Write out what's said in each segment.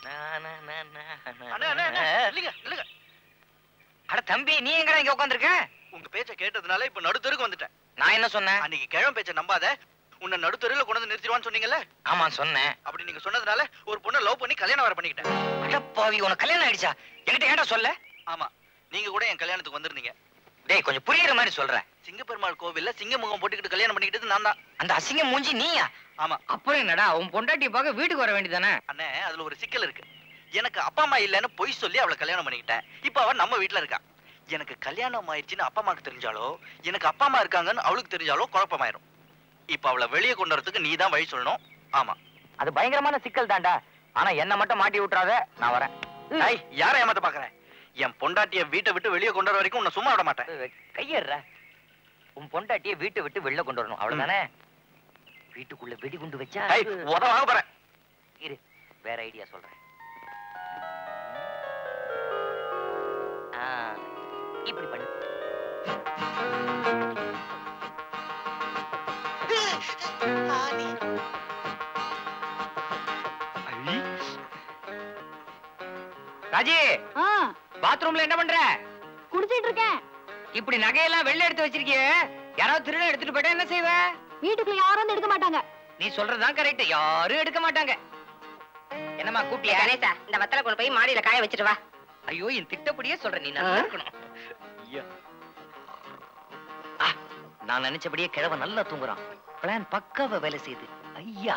அண்ணே, அண்ணே, அண்ணே, இல்லைங்க, இல்லைங்க. அட தம்பி நீ எங்கடா இங்க உட்காந்துருக்க உங்க பேச்ச கேட்டதுனால இப்ப நடுத்தருக்கு வந்துட்டேன் நான் என்ன சொன்னேன் அன்னைக்கு கிழமை பேச்ச நம்பாத உன்னை நடுத்தருல கொண்டு வந்து நிறுத்திடுவான்னு சொன்னீங்கல்ல ஆமா சொன்னேன் அப்படி நீங்க சொன்னதுனால ஒரு பொண்ணை லவ் பண்ணி கல்யாணம் வர பண்ணிக்கிட்டேன் அடப்பாவி உனக்கு கல்யாணம் ஆயிடுச்சா என்கிட்ட ஏன்டா சொல்ல ஆமா நீங்க கூட என் கல்யாணத்துக்கு வந்திருந்தீங்க டேய் கொஞ்சம் புரியுற மாதிரி சொல்றேன் சிங்கப்பெருமாள் கோவில்ல சிங்க முகம் போட்டுக்கிட்டு கல்யாணம் பண்ணிக்கிட்டது நான் தான் அந்த அசிங்க மூஞ்சி நீயா ஆமா அப்புறம் என்னடா உன் பொண்டாட்டி பார்க்க வீட்டுக்கு வர வேண்டியதானே அண்ணே அதுல ஒரு சிக்கல் இருக்கு எனக்கு அப்பா அம்மா இல்லைன்னு பொய் சொல்லி அவளை கல்யாணம் பண்ணிக்கிட்டேன் இப்ப அவ நம்ம வீட்ல இருக்கா எனக்கு கல்யாணம் ஆயிடுச்சுன்னு அப்பா அம்மாக்கு தெரிஞ்சாலோ எனக்கு அப்பா அம்மா இருக்காங்கன்னு அவளுக்கு தெரிஞ்சாலோ குழப்பமாயிரும் இப்ப அவளை வெளியே கொண்டு வரதுக்கு நீ தான் வழி சொல்லணும் ஆமா அது பயங்கரமான சிக்கல் தான்டா ஆனா என்ன மட்டும் மாட்டி விட்டுறாத நான் வரேன் ஐய் யாரை ஏமாத்த பாக்குறேன் என் பொண்டாட்டிய வீட்டை விட்டு வெளியே கொண்டு வர வரைக்கும் உன்னை சும்மா விட மாட்டேன் கையேற உன் பொண்டாட்டிய வீட்டை விட்டு வெளில கொண்டு வரணும் அவ்வளவுதானே வீட்டுக்குள்ள வெடிகுண்டு வச்சா ஐய் உத வாங்க போறேன் இரு வேற ஐடியா சொல்றேன் ஆ, இப்படி பண்ணு ராஜி ஆ பாத்ரூம்ல என்ன பண்ற குடிச்சிட்டு இருக்கேன் இப்படி நகையெல்லாம் வெளில எடுத்து வச்சிருக்கியே யாராவது திருட எடுத்துட்டு போயிட்டா என்ன செய்வ வீட்டுக்குள்ள யாரும் வந்து எடுக்க மாட்டாங்க நீ சொல்றதுதான் கரெக்ட் யாரும் எடுக்க மாட்டாங்க என்னம்மா கூப்பிட்டியா கணேசா இந்த வத்தலை கொண்டு போய் மாடியில காய வச்சிட்டு வா ஐயோ என் திட்டப்படியே சொல்ற நீ நல்லா இருக்கணும் ஐயா. ஆ, நான் நினைச்சபடியே கிழவன் நல்லா தூங்குறான் பிளான் பக்காவா வேலை செய்யுது ஐயா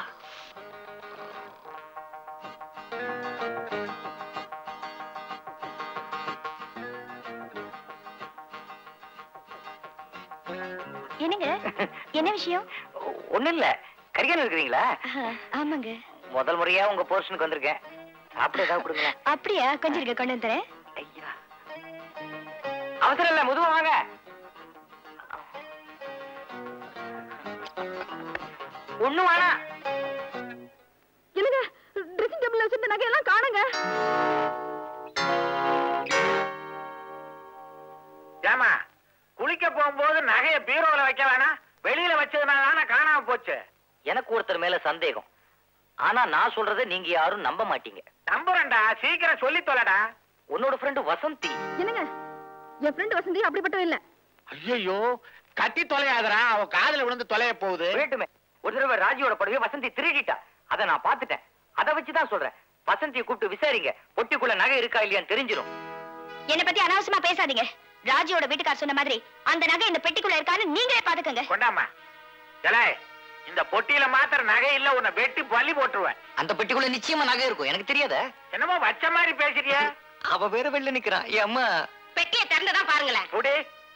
என்னங்க என்ன விஷயம் ஒண்ணும் இல்ல கரிகாலம் இருக்கிறீங்களா ஆமாங்க முதல் முறையா உங்க போர்ஷனுக்கு வந்திருக்கேன் சாப்பிட ஏதாவது கொடுங்களேன் அப்படியா கொஞ்சம் இருக்க கொண்டு வந்துறேன் ஐயா அவசரம் இல்ல முதுவா வாங்க ஒண்ணும் வேணாம் இல்லங்க ட்ரெஸ்ஸிங் டேபிள்ல வச்சிருந்த நகையெல்லாம் காணுங்க ஏமா குளிக்க போகும்போது நகைய பீரோல வைக்க வேணாம் வெளியில வச்சதுனால காணாம போச்சு எனக்கு ஒருத்தர் மேல சந்தேகம் ஆனா நான் சொல்றதை நீங்க யாரும் நம்ப மாட்டீங்க நம்புறேன்டா சீக்கிரம் சொல்லி தொலைடா உன்னோட ஃப்ரெண்டு வசந்தி என்னங்க என் ஃப்ரெண்ட் வசந்தி அப்படிப்பட்டவ இல்ல ஐயோ கட்டி தொலையாதடா அவ காதுல விழுந்து தொலைய போகுது வேட்டுமே ஒரு தடவை ராஜியோட படவே வசந்தி திருடிட்டா அதை நான் பார்த்துட்டேன் அதை வச்சுதான் சொல்றேன் வசந்தியை கூப்பிட்டு விசாரிங்க பொட்டிக்குள்ள நகை இருக்கா இல்லையான்னு தெரிஞ்சிடும் என்ன பத்தி அனாவசியமா பேசாதீங்க ராஜியோட வீட்டுக்கார் சொன்ன மாதிரி அந்த நகை இந்த பெட்டிக்குள்ள இருக்கான்னு நீங்களே பாத்துக்கங்க கொண்டாமா ஏலே இந்த பொட்டியில மாத்திர நகை இல்ல உன்னை வெட்டி பள்ளி போட்டுருவேன் அந்த பெட்டிக்குள்ள நிச்சயமா நகை இருக்கும் எனக்கு தெரியாத என்னமோ வச்ச மாதிரி பேசுறிய அவ வேற வெளில நிக்கிறான் என் அம்மா பெட்டியை திறந்துதான் பாருங்களேன் புடி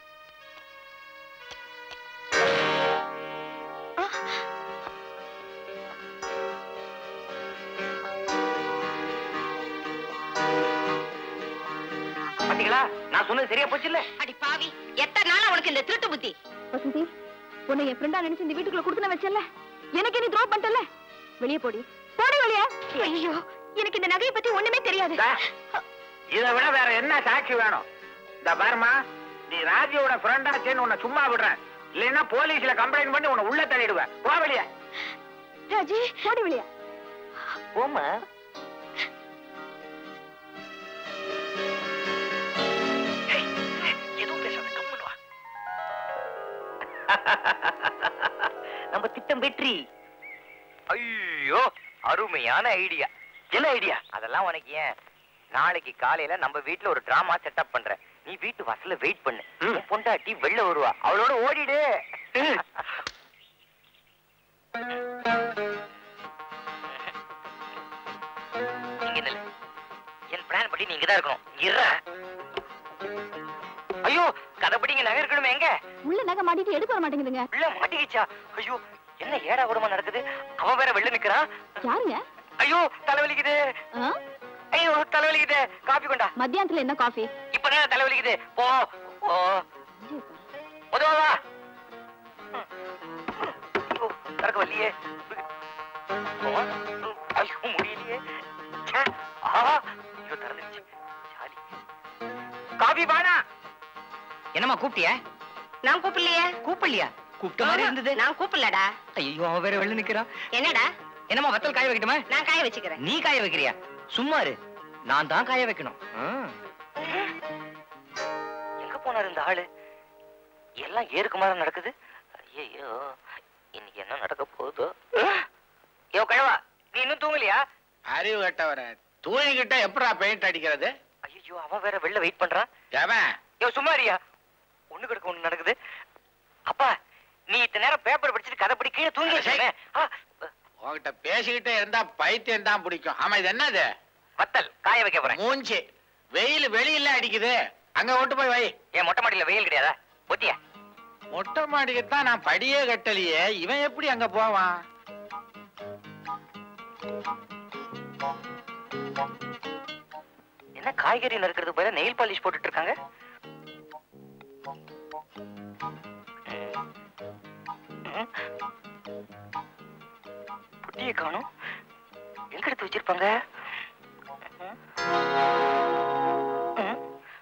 பாத்தீங்களா நான் சொன்னது சரியா போச்சு இல்ல அடி பாவி எத்தனை நாளா உனக்கு இந்த திருட்டு புத்தி வசந்தி உன்னை என் ஃப்ரெண்டா நினைச்சு இந்த வீட்டுக்குள்ள கொடுத்து வச்சல எனக்கு நீ த்ரோ பண்ணிட்டல வெளியே போடி போடி வெளியே ஐயோ எனக்கு இந்த நகையை பத்தி ஒண்ணுமே தெரியாது டா, இதை விட வேற என்ன சாட்சி வேணும் இந்த பாருமா நீ ராஜியோட ஃப்ரெண்டாச்சேன்னு உன்னை சும்மா விடுறேன் இல்லைன்னா போலீஸ்ல கம்ப்ளைண்ட் பண்ணி உன்னை உள்ள தள்ளிடுவேன் போ வெளியே ராஜி போடி வெளியே போமா எதுவும் பேசாத கம்முன்னு வா நம்ம திட்டம் வெற்றி ஐயோ அருமையான ஐடியா என்ன ஐடியா அதெல்லாம் உனக்கு ஏன் நாளைக்கு காலையில நம்ம வீட்ல ஒரு டிராமா செட்டப் பண்றேன் நீ வீட்டு வாசல்ல வெயிட் பண்ணு உன் பொண்டாட்டி வெளில வருவா அவளோட ஓடிடு இங்க நில்லு. என் பிளான் படி நீங்க தான் இருக்கணும் இற ஐயோ கதைப்படி இங்க நகை இருக்கணுமே எங்க உள்ள நகை மாட்டிட்டு எடுக்க வர மாட்டேங்குதுங்க உள்ள மாட்டிக்கிச்சா ஐயோ என்ன ஏடா கூடமா நடக்குது அவன் வேற வெளில நிக்கிறான் யாருங்க ஐயோ தலைவலிக்குது ஆ? ஐயோ தலைவலிக்குது காபி கொண்டா மத்தியானத்துல என்ன காஃபி இப்பதான் தலைவலிக்குது போ போ உதவா வா ஐயோ திறக்க வரலையே போ. ஐயோ முடியலையே ச்சே. ஆஹா ஐயோ திறந்துருச்சு ஜாலி காபி பானா என்னம்மா கூப்பிட்டிய நான் கூப்பிடலையே கூப்பிடலையா கூப்பிட்ட மாதிரி இருந்தது நான் கூப்பிடலடா ஐயோ அவன் வேற வெளில நிக்கிறான் என்னடா என்னம்மா வத்தல் காய வைக்கட்டுமா நான் காய வச்சுக்கிறேன் நீ காய வைக்கிறியா சும்மா இரு நான் தான் காய வைக்கணும் எங்க போனாரு இந்த ஆளு எல்லாம் ஏறுக்கு மாதிரி நடக்குது ஐயோ இன்னைக்கு என்ன நடக்க போகுதோ யோ கழவா நீ இன்னும் தூங்கலையா அறிவு கட்டவர தூங்கிக்கிட்ட எப்படா பெயிண்ட் அடிக்கிறது ஐயோ அவன் வேற வெளில வெயிட் பண்றான் எவன் யோ சும்மாரியா ஒண்ணு கிடக்க ஒண்ணு நடக்குது அப்பா நீ இத்தனை நேரம் பேப்பர் படிச்சுட்டு கதை படி கீழே தூங்கி வச்சிருமே. ஆ, உன்கிட்ட பேசிக்கிட்டே இருந்தா பைத்தியம் தான் பிடிக்கும் ஆமா இது என்னது வத்தல் காய வைக்க போறேன் மூஞ்சி வெயில் வெளியில அடிக்குது அங்க ஓட்டு போய் வை ஏன் மொட்டை மாடியில வெயில் கிடையாதா ஒத்தியா மொட்டை மாடிக்கு தான் நான் படியே கட்டலையே இவன் எப்படி அங்க போவான் என்ன காய்கறி நறுக்கிறது போல நெயில் பாலிஷ் போட்டுட்டு இருக்காங்க ம். புட்டியை காணும் எங்க எடுத்து வச்சிருப்பாங்க ம். ம்.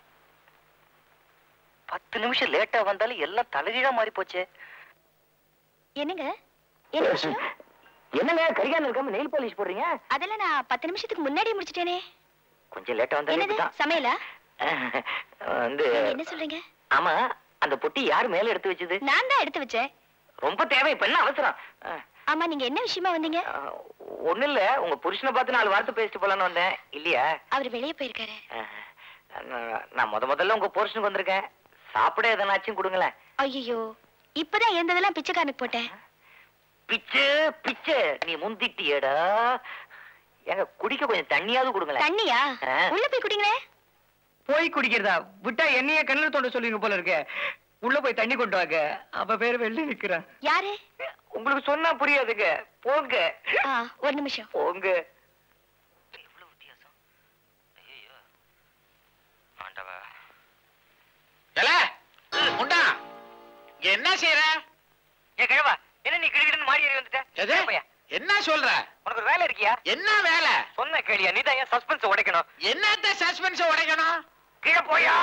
பத்து நிமிஷம் லேட்டா வந்தாலும் எல்லாம் தலைகீழா மாறி போச்சே என்னங்க என்ன விஷயம் என்னங்க கரிகாலம் இருக்காம நெயில் பாலிஷ் போடுறீங்க அதெல்லாம் நான் பத்து நிமிஷத்துக்கு முன்னாடியே முடிச்சிட்டேனே கொஞ்சம் லேட்டா என்னது வந்தாலும் சமையலா வந்து நீங்க என்ன சொல்றீங்க ஆமா அந்த பொட்டி யார் மேல எடுத்து வச்சது நான் தான் எடுத்து வச்சேன் ரொம்ப தேவை இப்ப என்ன அவசரம் அஹ், ஆமா நீங்க என்ன விஷயமா வந்தீங்க அஹ், ஒண்ணும் இல்ல உங்க புருஷனை பார்த்து நாலு வார்த்தை பேசிட்டு போலான்னு வந்தேன் இல்லையா அவர் வெளியே போயிருக்காரு அஹ், நான் நான் முத முதல்ல உங்க புருஷனுக்கு வந்திருக்கேன் சாப்பிட எதனாச்சும் கொடுங்களேன் ஐயோ இப்பதான் இருந்ததெல்லாம் பிச்சைக்காரனுக்கு போட்டேன் பிச்சு பிச்சு நீ முந்திட்டியடா எங்க குடிக்க கொஞ்சம் தண்ணியாவது கொடுங்களேன் தண்ணியா ஆ. உள்ள போய் குடிங்களே போய் குடிக்கிறதா விட்டா என்னைய கண்ணுல தோண்ட சொல்லுவீங்க போல இருக்க உள்ள போய் தண்ணி கொண்டு வாங்க அவ பேரு வெளில நிக்கிறான் யாரு உங்களுக்கு சொன்னா புரியாதுங்க போங்க ஆ, ஒரு நிமிஷம் போங்க எவ்வளவு வித்தியாசம் ஐயோ ஆண்டவா எல உண்டா இங்க என்ன செய்யற ஏ கிழவா என்ன நீ கிடுகிடுன்னு மாடி ஏறி வந்துட்ட எது ஏன் பையா என்ன சொல்ற உனக்கு ஒரு வேலை இருக்கியா என்ன வேலை சொன்ன கேளியா நீ தான் ஏன் சஸ்பென்ஸ் உடைக்கணும் என்னத்த சஸ்பென்ஸ் உடைக்கணும் கீழே போயா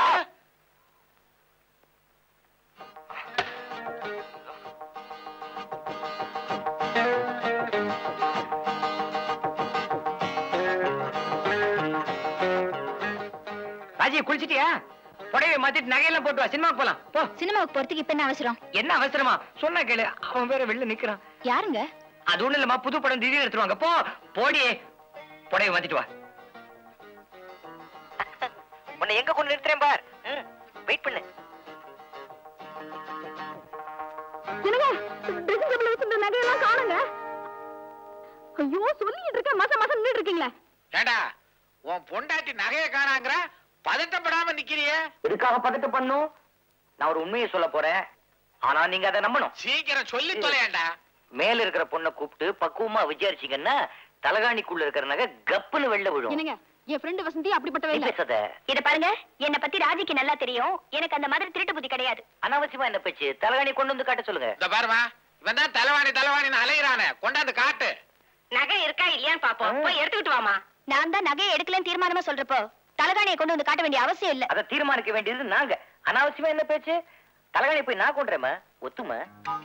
ராஜி குளிச்சிட்டியா புடவை மாத்திட்டு நகையெல்லாம் போட்டு வா சினிமாக்கு போலாம் போ சினிமாவுக்கு போறதுக்கு இப்ப என்ன அவசரம் என்ன அவசரமா சொன்ன கேளு அவன் வேற வெளில நிக்கிறான் யாருங்க அது ஒண்ணு இல்லம்மா புது படம் திடீர்னு எடுத்துருவாங்க போ போடி புடவை மாத்திட்டு வா உன்னை எங்க கொண்டு நிறுத்துறேன் பார் வெயிட் பண்ணு என்னங்க ட்ரெஸ்ஸிங் டேபிள்ல வச்சிருந்த நகையெல்லாம் காணுங்க ஐயோ சொல்லிட்டு இருக்க மச மசம் நின்னுட்டு இருக்கீங்களே ஏண்டா உன் பொண்டாட்டி நகைய காணாங்கிற பதட்டப்படாம நிக்கிறியே எதுக்காக பதட்ட பண்ணும் நான் ஒரு உண்மையை சொல்ல போறேன் ஆனா நீங்க அதை நம்பணும் சீக்கிரம் சொல்லி தொலையாண்டா மேல இருக்கிற பொண்ணை கூப்பிட்டு பக்குவமா விசாரிச்சீங்கன்னா தலகாணிக்குள்ள இருக்கிற நகை கப்புன்னு வெளில விழும் என்னங்க என் ஃப்ரெண்டு வசந்தி அப்படிப்பட்டவே நீ இல்ல பேசாத இத பாருங்க என்ன பத்தி ராஜிக்கு நல்லா தெரியும் எனக்கு அந்த மாதிரி திருட்டு புத்தி கிடையாது அனாவசியமா என்ன பேச்சு தலகாணி கொண்டு வந்து காட்ட சொல்லுங்க இந்த பாருமா இவன் தான் தலைவாணி தலைவாணின்னு அலையிறானே கொண்டாந்து காட்டு நகை இருக்கா இல்லையான்னு பாப்போம் போய் எடுத்துக்கிட்டு வாமா நான் தான் நகையை எடுக்கலன்னு தீர்மானமா சொல்றப்போ தலகாணியை கொண்டு வந்து காட்ட வேண்டிய அவசியம் இல்ல அதை தீர்மானிக்க வேண்டியது நாங்க அனாவசியமா என்ன பேச்சு தலகாணி போய் நான் கொண்டுறேம்மா ஒத்துமா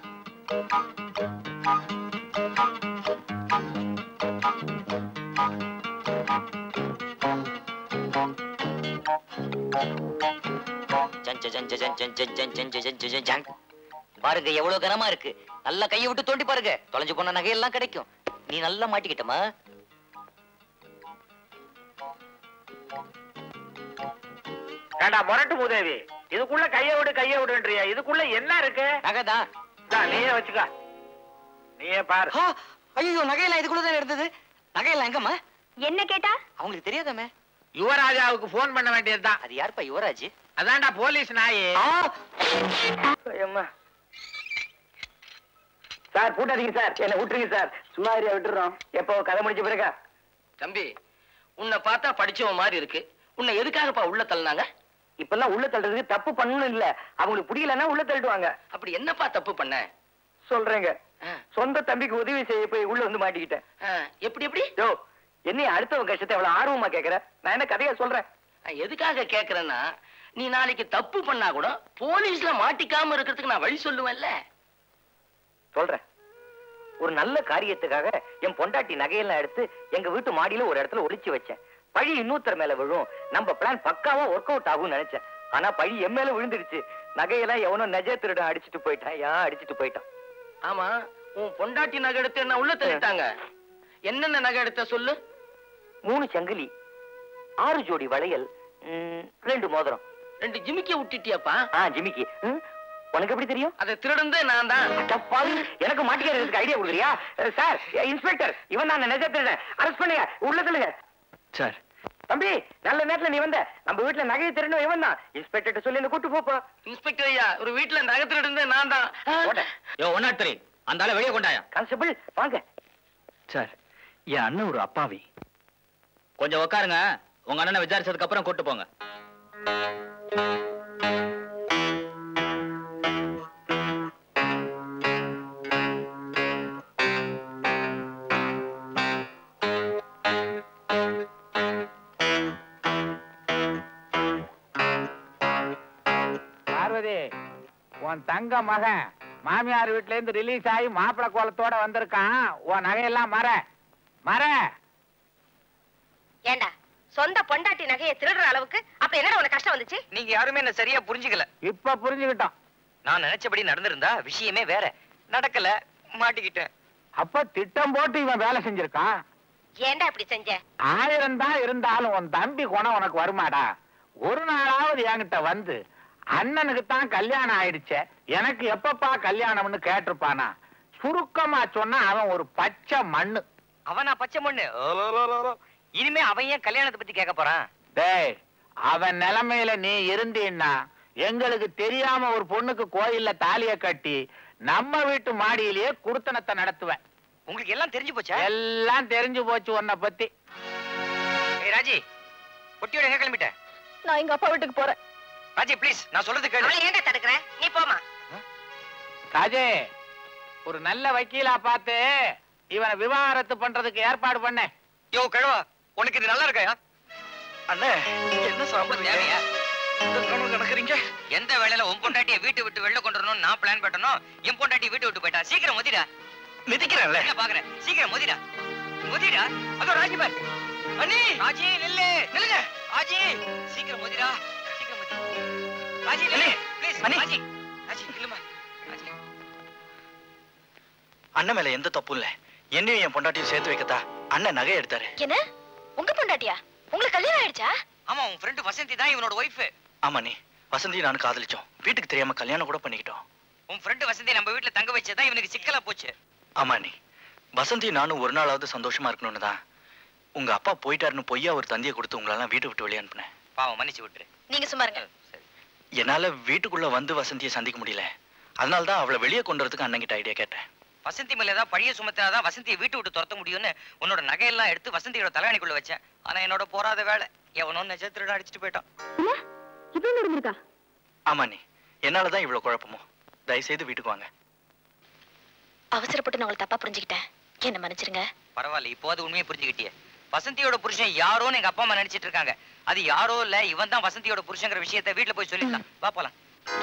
பாருங்க எவ்வளவு கனமா இருக்கு நல்லா கையை விட்டு தோண்டி பாருங்க தொலைஞ்சு போன நகையெல்லாம் கிடைக்கும் நீ நல்லா மாட்டிக்கிட்டமா ஏண்டா முரட்டு மூதேவி இதுக்குள்ள கைய விடு கைய விடுன்றியா இதுக்குள்ள என்ன இருக்கு நகைதான் இந்தா, நீயே வச்சுக்க நீயே பாரு ஐயோ நகையெல்லாம் இதுக்குள்ளதான் இருந்தது நகையெல்லாம் எங்கம்மா என்ன கேட்டா அவங்களுக்கு தெரியாதாமே யுவராஜாவுக்கு போன் பண்ண வேண்டியதுதான் அது யாருப்பா யுவராஜ் அதான்டா போலீஸ் நாயி சார் பூட்டாதீங்க சார் என்ன விட்டுருங்க சார் சும்மா ஏரியா விட்டுறோம் எப்போ கதை முடிஞ்ச பிறகா தம்பி உன்னை பார்த்தா படிச்சவன் மாதிரி இருக்கு உன்னை எதுக்காகப்பா உள்ள தள்ளினாங்க இப்பெல்லாம் உள்ள தள்ளுறதுக்கு தப்பு பண்ணணும் இல்ல அவங்களுக்கு பிடிக்கலன்னா உள்ள தள்ளிடுவாங்க அப்படி என்னப்பா தப்பு பண்ண சொல்றேங்க ஆ, சொந்த தம்பிக்கு உதவி செய்ய போய் உள்ள வந்து மாட்டிக்கிட்டேன் ஆ, எப்படி எப்படி யோ என்னைய அடுத்தவங்க கஷ்டத்தை எவ்வளவு ஆர்வமா கேக்குற நான் என்ன கதையா சொல்றேன் நான் எதுக்காக கேக்குறேன்னா நீ நாளைக்கு தப்பு பண்ணா கூட போலீஸ்ல மாட்டிக்காம இருக்கிறதுக்கு நான் வழி சொல்லுவேன்ல சொல்றேன் ஒரு நல்ல காரியத்துக்காக என் பொண்டாட்டி நகையெல்லாம் எடுத்து எங்க வீட்டு மாடியில ஒரு இடத்துல ஒளிச்சு வச்சேன் பழி இன்னொருத்தர் மேல விழும் நம்ம பிளான் பக்காவா ஒர்க் அவுட் ஆகும்னு நினைச்சேன் ஆனா பழி என் மேல விழுந்துடுச்சு நகையெல்லாம் எவனோ நெஜ திருட அடிச்சிட்டு போயிட்டான் யா அடிச்சிட்டு போயிட்டான் ஆமா உன் பொண்டாட்டி நகை எடுத்து என்ன உள்ள தள்ளிட்டாங்க என்னென்ன நகை எடுத்த சொல்லு மூணு சங்கிலி ஆறு ஜோடி வளையல் ம், ரெண்டு மோதிரம் ரெண்டு ஜிமிக்கி விட்டுட்டியாப்பா ஆ ஜிமிக்கி ம், உனக்கு எப்படி தெரியும் அதை திருடந்தே நான் தான் அடப்பாவி, எனக்கு மாட்டிக்கிறதுக்கு ஐடியா கொடுக்குறியா அஹ், சார் இன்ஸ்பெக்டர் இவன் தான் நிஜ திருடன் அரெஸ்ட் பண்ணுங்க உள்ள தள்ளுங்க சார் தம்பி நல்ல நேரத்துல நீ வந்த நம்ம வீட்டுல நகையை திருடணும் இவன் தான் இன்ஸ்பெக்டர் சொல்லி என்ன கூட்டு போப்பா இன்ஸ்பெக்டர் ஐயா ஒரு வீட்டுல நகை திருடந்தே நான் தான் போட யோ ஒன் நாட் த்ரீ அந்த ஆளை வெளியே கொண்டாயா கான்ஸ்டபிள் வாங்க சார் என் அண்ணன் ஒரு அப்பாவி கொஞ்சம் உட்காருங்க உங்க அண்ணனை விசாரிச்சதுக்கு அப்புறம் கூட்டு போங்க பார்வதி உன் தங்க மகன் மாமியார் வீட்ல இருந்து ரிலீஸ் ஆகி மாப்பிளை கோலத்தோட வந்திருக்கான் உன் நகையெல்லாம் மற மற ஏண்டா சொந்த பொண்டாட்டி நகையை திருடுற அளவுக்கு அப்ப என்னடா உனக்கு கஷ்டம் வந்துச்சு நீங்க யாருமே என்ன சரியா புரிஞ்சுக்கல இப்ப புரிஞ்சுக்கிட்டோம் நான் நினைச்சபடி நடந்திருந்தா விஷயமே வேற நடக்கல மாட்டிக்கிட்டேன் அப்ப திட்டம் போட்டு இவன் வேலை செஞ்சிருக்கான் ஏண்டா இப்படி செஞ்ச ஆயிரம் தான் இருந்தாலும் உன் தம்பி குணம் உனக்கு வருமாடா ஒரு நாளாவது என்கிட்ட வந்து அண்ணனுக்கு தான் கல்யாணம் ஆயிடுச்சே எனக்கு எப்பப்பா கல்யாணம்னு கேட்டிருப்பானா சுருக்கமா சொன்னா அவன் ஒரு பச்சை மண்ணு அவனா பச்சை மண்ணு இனிமே அவன் ஏன் கல்யாணத்தை பத்தி கேட்க போறான் டேய் அவன் நிலைமையில நீ இருந்தீன்னா எங்களுக்கு தெரியாம ஒரு பொண்ணுக்கு கோயில்ல தாலிய கட்டி நம்ம வீட்டு மாடியிலேயே குடுத்தனத்தை நடத்துவேன் உங்களுக்கு எல்லாம் தெரிஞ்சு போச்சா எல்லாம் தெரிஞ்சு போச்சு உன்னை பத்தி ஏய் ராஜி பொட்டியோட எங்க கிளம்பிட்ட நான் எங்க அப்பா வீட்டுக்கு போறேன் ராஜி ப்ளீஸ் நான் சொல்றது கேளு அவளை ஏண்டா தடுக்கிற நீ போமா ராஜே ஒரு நல்ல வக்கீலா பார்த்து இவனை விவாகரத்து பண்றதுக்கு ஏற்பாடு பண்ண யோ கழுவா உனக்கு இது நல்லா இருக்காயா அண்ணே என்ன சாப்பிடுறீங்க தேவையா இந்த கனவு கணக்குறீங்க எந்த வேலையில உன் பொண்டாட்டியை வீட்டை விட்டு வெளில கொண்டு வரணும்னு நான் பிளான் பண்ணணும் என் பொண்டாட்டி வீட்டை விட்டு போயிட்டா சீக்கிரம் முதிடா மிதிக்கிறேன்ல என்ன பாக்குறேன் சீக்கிரம் முதிடா முதிடா அதோ ராஜி பார் அண்ணி ராஜி நில்லு நில்லுங்க ராஜி சீக்கிரம் முதிடா சீக்கிரம் முதி ராஜி நில்லு ப்ளீஸ் அண்ணி. ராஜி ராஜி நில்லுமா ராஜி அண்ணன் மேல எந்த தப்பும் இல்ல என்னையும் என் பொண்டாட்டியும் சேர்த்து வைக்கத்தா அண்ணன் நகை எடுத்தாரு என்ன உங்க பொண்டாட்டியா உங்களுக்கு கல்யாணம் ஆயிடுச்சா ஆமா உன் ஃப்ரெண்டு வசந்தி தான் இவனோட ஒய்ஃப் ஆமா நீ வசந்தி நானும் காதலிச்சோம் வீட்டுக்கு தெரியாம கல்யாணம் கூட பண்ணிக்கிட்டோம் உன் ஃப்ரெண்டு வசந்தி நம்ம வீட்ல தங்க வச்சதான் இவனுக்கு சிக்கலா போச்சு ஆமா நீ வசந்தி நானும் ஒரு நாளாவது சந்தோஷமா இருக்கணும்னு தான் உங்க அப்பா போயிட்டாருன்னு பொய்யா ஒரு தந்தியை கொடுத்து உங்களெல்லாம் வீட்டை விட்டு வெளியே அனுப்புனேன் பாவம் மன்னிச்சு விட்டுரு நீங்க சும்மா இருங்க சரி என்னால வீட்டுக்குள்ள வந்து வசந்தியை சந்திக்க முடியல அதனால தான் அவளை வெளியே கொண்டு வரதுக்கு அண்ணன் கிட்ட ஐடியா கேட்டேன் வசந்தி மேல ஏதாவது பழிய சுமத்தாதான் வசந்தியை வீட்டு விட்டு துரத்த முடியும்னு உன்னோட நகையெல்லாம் எடுத்து வசந்தியோட தலைவணிக்குள்ள வச்சேன் ஆனா என்னோட போராத வேலை எவனோ நெஜ திருட அடிச்சிட்டு போயிட்டான் என்ன இவ்வளவு நடந்திருக்கா ஆமா நீ என்னால தான் இவ்வளவு குழப்பமோ தயவு செய்து வீட்டுக்கு வாங்க அவசரப்பட்டு நான் உங்களை தப்பா புரிஞ்சுக்கிட்டேன் என்ன மன்னிச்சிருங்க பரவாயில்ல இப்போது உண்மையை புரிஞ்சுக்கிட்டியே வசந்தியோட புருஷன் யாரோன்னு எங்க அப்பா அம்மா நினைச்சிட்டு இருக்காங்க அது யாரோ இல்ல இவன் தான் வசந்தியோட புருஷங்கிற விஷயத்தை வீட்டுல போய் சொல்லிடலாம் வா போலாம்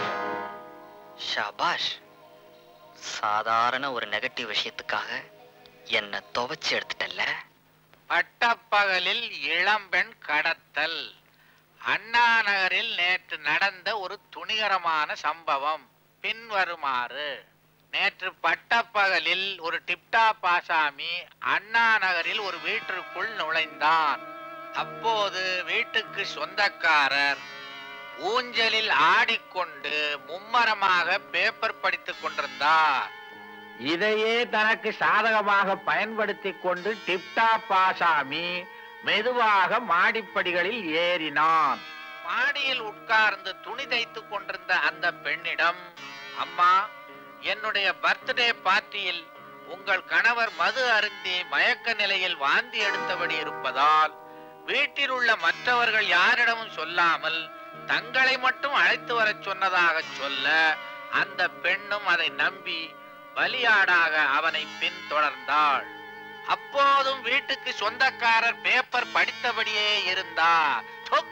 ஷபாஷ் சாதாரண ஒரு நெகட்டிவ் விஷயத்துக்காக என்ன துவைச்சு எடுத்துட்டல்ல பட்டப்பகலில் இளம்பெண் கடத்தல் அண்ணா நகரில் நேற்று நடந்த ஒரு துணிகரமான சம்பவம் பின்வருமாறு நேற்று பட்டப்பகலில் ஒரு டிப்டாப் ஆசாமி அண்ணா நகரில் ஒரு வீட்டிற்குள் நுழைந்தான் அப்போது வீட்டுக்கு சொந்தக்காரர் ஊஞ்சலில் ஆடிக்கொண்டு மும்மரமாக பேப்பர் படித்துக் கொண்டிருந்தார் இதையே தனக்கு சாதகமாக பயன்படுத்திக் கொண்டு டிப்டாப் ஆசாமி மெதுவாக மாடிப்படிகளில் ஏறினான் மாடியில் உட்கார்ந்து துணி தைத்துக் கொண்டிருந்த அந்த பெண்ணிடம் அம்மா என்னுடைய பர்த்டே பார்ட்டியில் உங்கள் கணவர் மது அருந்தி மயக்க நிலையில் வாந்தி எடுத்தபடி இருப்பதால் வீட்டில் உள்ள மற்றவர்கள் யாரிடமும் சொல்லாமல் தங்களை மட்டும் அழைத்து வரச் சொன்னதாக சொல்ல அந்த பெண்ணும் அதை நம்பி பலியாடாக அவனை பின்தொடர்ந்தாள் அப்போதும் வீட்டுக்கு சொந்தக்காரர் பேப்பர் படித்தபடியே இருந்தார் தொப்.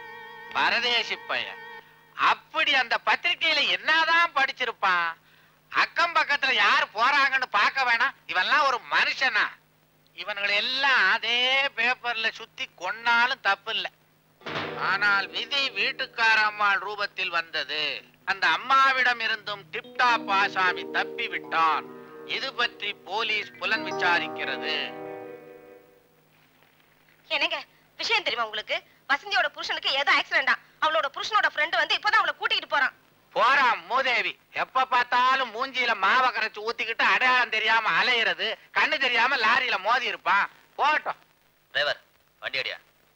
பரதேசி பையன் அப்படி அந்த பத்திரிகையில என்னதான் படிச்சிருப்பான் அக்கம் பக்கத்துல யார் போறாங்கன்னு பார்க்க வேணாம் இவெல்லாம் ஒரு மனுஷனா இவனுங்களை எல்லாம் அதே பேப்பர்ல சுத்தி கொன்னாலும் தப்பு இல்ல ஆனால் விதி வீட்டுக்கார அம்மாள் ரூபத்தில் வந்தது அந்த அம்மாவிடம் இருந்தும் டிப்டாப் ஆசாமி தப்பி விட்டான் இது பற்றி போலீஸ் புலன் விசாரிக்கிறது என்னங்க விஷயம் தெரியுமா உங்களுக்கு வசந்தியோட புருஷனுக்கு ஏதோ ஆக்சிடென்டா அவளோட புருஷனோட ஃப்ரெண்ட் வந்து இப்பதான் அவளை கூட்டிட்டு போறான் போறான் மூதேவி எப்ப பார்த்தாலும் மூஞ்சியில மாவை கரைச்சு ஊத்திக்கிட்டு அடையாளம் தெரியாம அலையிறது கண்ணு தெரியாம லாரியில மோதி இருப்பான் போட்டோம் டிரைவர் வண்டி அடியா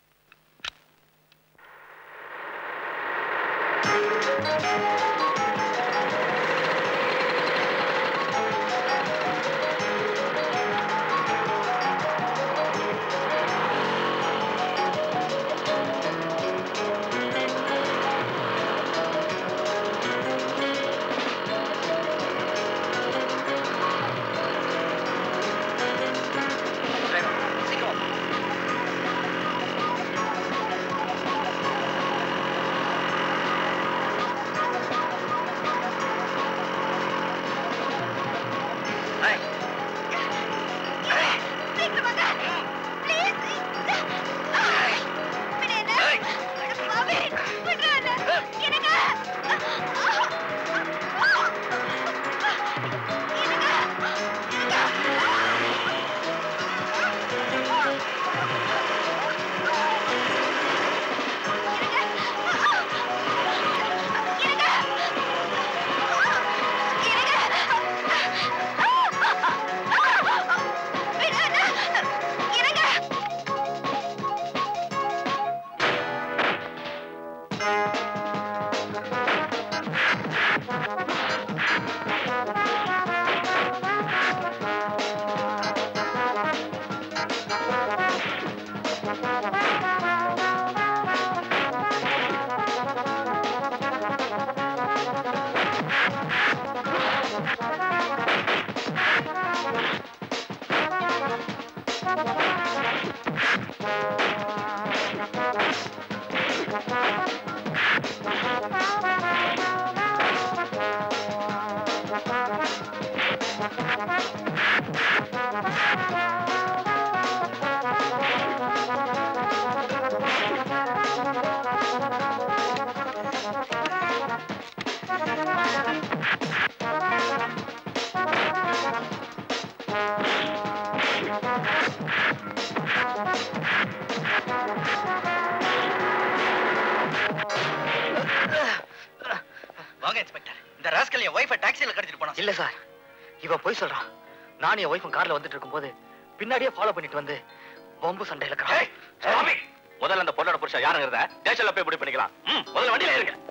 சீக்கிரம் வாங்க இன்ஸ்பெக்டர் இந்த ராஸ்கல் என் ஒய்ஃபை டாக்ஸில கடத்திட்டு போனா இல்ல சார் இவ போய் சொல்றான் நான் என் ஒய்ஃபும் கார்ல வந்துட்டு இருக்கும்போது பின்னாடியே ஃபாலோ பண்ணிட்டு வந்து பம்பு சண்டையில முதல்ல அந்த பொண்ணோட புருஷன் யாருங்கிறத ஸ்டேஷன்ல போய் முடிவு பண்ணிக்கலாம் ம், முதல்ல வண்டியில இருங்க